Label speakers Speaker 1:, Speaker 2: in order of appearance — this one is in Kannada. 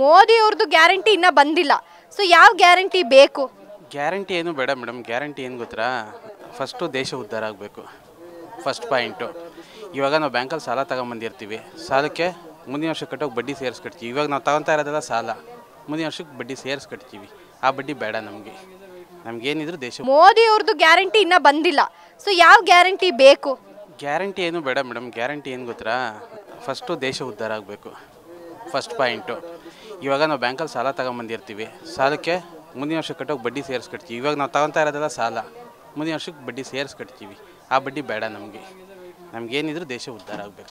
Speaker 1: ಮೋದಿ ಅವ್ರದ್ದು ಗ್ಯಾರಂಟಿ ಇನ್ನೂ ಬಂದಿಲ್ಲ ಸೊ ಯಾವ ಗ್ಯಾರಂಟಿ ಬೇಕು
Speaker 2: ಗ್ಯಾರಂಟಿ ಏನು ಬೇಡ ಮೇಡಮ್ ಗ್ಯಾರಂಟಿ ಏನು ಗೊತ್ತಾ ಫಸ್ಟು ದೇಶ ಉದ್ಧಾರ ಆಗಬೇಕು ಫಸ್ಟ್ ಪಾಯಿಂಟು ಇವಾಗ ನಾವು ಬ್ಯಾಂಕಲ್ಲಿ ಸಾಲ ತಗೊಂಬಂದಿರ್ತೀವಿ ಸಾಲಕ್ಕೆ ಮುಂದಿನ ವರ್ಷ ಕಟ್ಟೋಕೆ ಬಡ್ಡಿ ಸೇರಿಸಿ ಕಟ್ತೀವಿ ಇವಾಗ ನಾವು ತಗೊತಾ ಇರೋದೆಲ್ಲ ಸಾಲ ಮುಂದಿನ ವರ್ಷಕ್ಕೆ ಬಡ್ಡಿ ಸೇರಿಸಿ ಕಟ್ತೀವಿ ಆ ಬಡ್ಡಿ ಬೇಡ ನಮಗೆ ನಮಗೇನಿದ್ರು ದೇಶ
Speaker 1: ಮೋದಿ ಅವ್ರದ್ದು ಗ್ಯಾರಂಟಿ ಇನ್ನೂ ಬಂದಿಲ್ಲ ಸೊ ಯಾವ ಗ್ಯಾರಂಟಿ ಬೇಕು
Speaker 2: ಗ್ಯಾರಂಟಿ ಏನು ಬೇಡ ಮೇಡಮ್ ಗ್ಯಾರಂಟಿ ಏನು ಗೊತ್ತಾ ಫಸ್ಟು ದೇಶ ಉದ್ಧಾರ ಆಗಬೇಕು ಫಸ್ಟ್ ಪಾಯಿಂಟು ಇವಾಗ ನಾವು ಬ್ಯಾಂಕಲ್ಲಿ ಸಾಲ ತಗೊಂಬಂದಿರ್ತೀವಿ ಸಾಲಕ್ಕೆ ಮುಂದಿನ ವರ್ಷ ಕಟ್ಟೋಕೆ ಬಡ್ಡಿ ಸೇರಿಸಿ ಕಟ್ತೀವಿ ಇವಾಗ ನಾವು ತಗೊತಾ ಇರೋದೆಲ್ಲ ಸಾಲ ಮುಂದಿನ ವರ್ಷಕ್ಕೆ ಬಡ್ಡಿ ಸೇರಿಸಿ ಕಟ್ತೀವಿ ಆ ಬಡ್ಡಿ ಬೇಡ ನಮಗೆ ನಮಗೇನಿದ್ರು ದೇಶ ಉದ್ಧಾರ ಆಗಬೇಕು